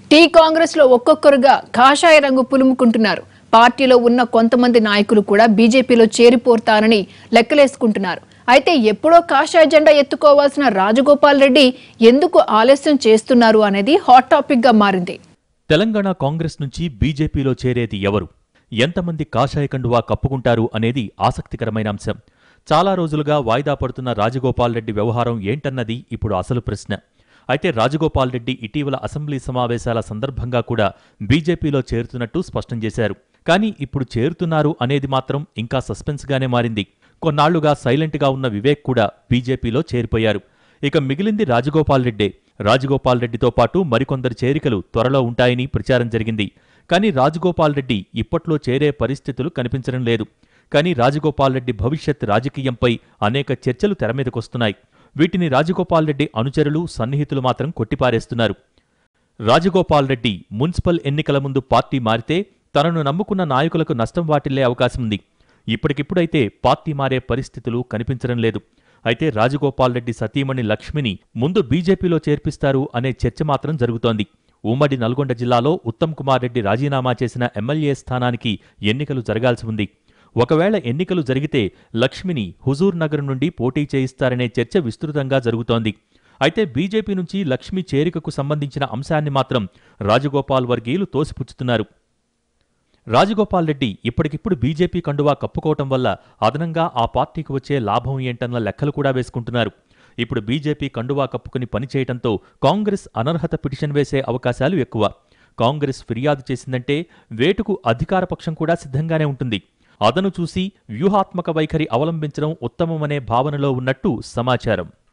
tea Congress లో ఒక్కొక్కరుగా కాషాయ రంగు పులుముకుంటున్నారు పార్టీలో ఉన్న కొంతమంది నాయకులు కూడా బీజేపీలో చేరిపోతారని లెక్కలేసుకుంటున్నారు అయితే ఎప్పుడో కాషాయ జెండా ఎత్తుకోవాల్సిన రాజగోపాల్ రెడ్డి ఎందుకు ఆలస్యం చేస్తున్నారు అనేది హాట్ టాపిక్ గా మారింది తెలంగాణ కాంగ్రెస్ నుంచి బీజేపీలో చేరేది ఎవరు ఎంతమంది కాషాయ కండువా కప్పుకుంటారు అనేది ఆసక్తికరమైన అంశం చాలా రోజులుగా వాయిదా పడుతున్న రాజగోపాల్ రెడ్డి వ్యవహారం ఏంటన్నది ఇప్పుడు అసలు ప్రశ్న అయితే రాజగోపాల్ రెడ్డి ఇటీవల అసెంబ్లీ సమావేశాల సందర్భంగా కూడా బీజేపీలో చేరుతున్నట్టు స్పష్టం చేశారు కానీ ఇప్పుడు చేరుతున్నారు అనేది మాత్రం ఇంకా సస్పెన్స్గానే మారింది కొన్నాళ్లుగా సైలెంట్గా ఉన్న వివేక్ కూడా బీజేపీలో చేరిపోయారు ఇక మిగిలింది రాజగోపాల్ రెడ్డే రాజగోపాల్ రెడ్డితో పాటు మరికొందరి చేరికలు త్వరలో ఉంటాయని ప్రచారం జరిగింది కానీ రాజగోపాల్ రెడ్డి ఇప్పట్లో చేరే పరిస్థితులు కనిపించడం లేదు కానీ రాజగోపాల్ రెడ్డి భవిష్యత్ రాజకీయంపై అనేక చర్చలు తెరమీదకొస్తున్నాయి వీటిని రాజగోపాల్ రెడ్డి అనుచరులు సన్నిహితులు మాత్రం కొట్టిపారేస్తున్నారు రాజగోపాల్ రెడ్డి మున్సిపల్ ఎన్నికల ముందు పార్టీ మారితే తనను నమ్ముకున్న నాయకులకు నష్టం వాటిల్లే అవకాశం ఉంది ఇప్పటికిప్పుడైతే పార్టీ మారే పరిస్థితులు కనిపించడం లేదు అయితే రాజగోపాల్ రెడ్డి సతీమణి లక్ష్మిని ముందు బీజేపీలో చేర్పిస్తారు అనే చర్చ మాత్రం జరుగుతోంది ఉమ్మడి నల్గొండ జిల్లాలో ఉత్తమ్ కుమార్ రెడ్డి రాజీనామా చేసిన ఎమ్మెల్యే స్థానానికి ఎన్నికలు జరగాల్సి ఉంది ఒకవేళ ఎన్నికలు జరిగితే లక్ష్మిని హుజూర్ నగర్ నుండి పోటీ చేయిస్తారనే చర్చ విస్తృతంగా జరుగుతోంది అయితే బీజేపీ నుంచి లక్ష్మి చేరికకు సంబంధించిన అంశాన్ని మాత్రం రాజగోపాల్ వర్గీయులు తోసిపుచ్చుతున్నారు రాజగోపాల్ రెడ్డి ఇప్పటికిప్పుడు బీజేపీ కండువా కప్పుకోవటం వల్ల అదనంగా ఆ పార్టీకి వచ్చే లాభం ఏంటన్న లెక్కలు కూడా వేసుకుంటున్నారు ఇప్పుడు బీజేపీ కండువా కప్పుకుని పనిచేయటంతో కాంగ్రెస్ అనర్హత పిటిషన్ వేసే అవకాశాలు ఎక్కువ కాంగ్రెస్ ఫిర్యాదు చేసిందంటే వేటుకు అధికారపక్షం కూడా సిద్ధంగానే ఉంటుంది అదను చూసి వ్యూహాత్మక వైఖరి అవలంబించడం ఉత్తమమనే భావనలో ఉన్నట్టు సమాచారం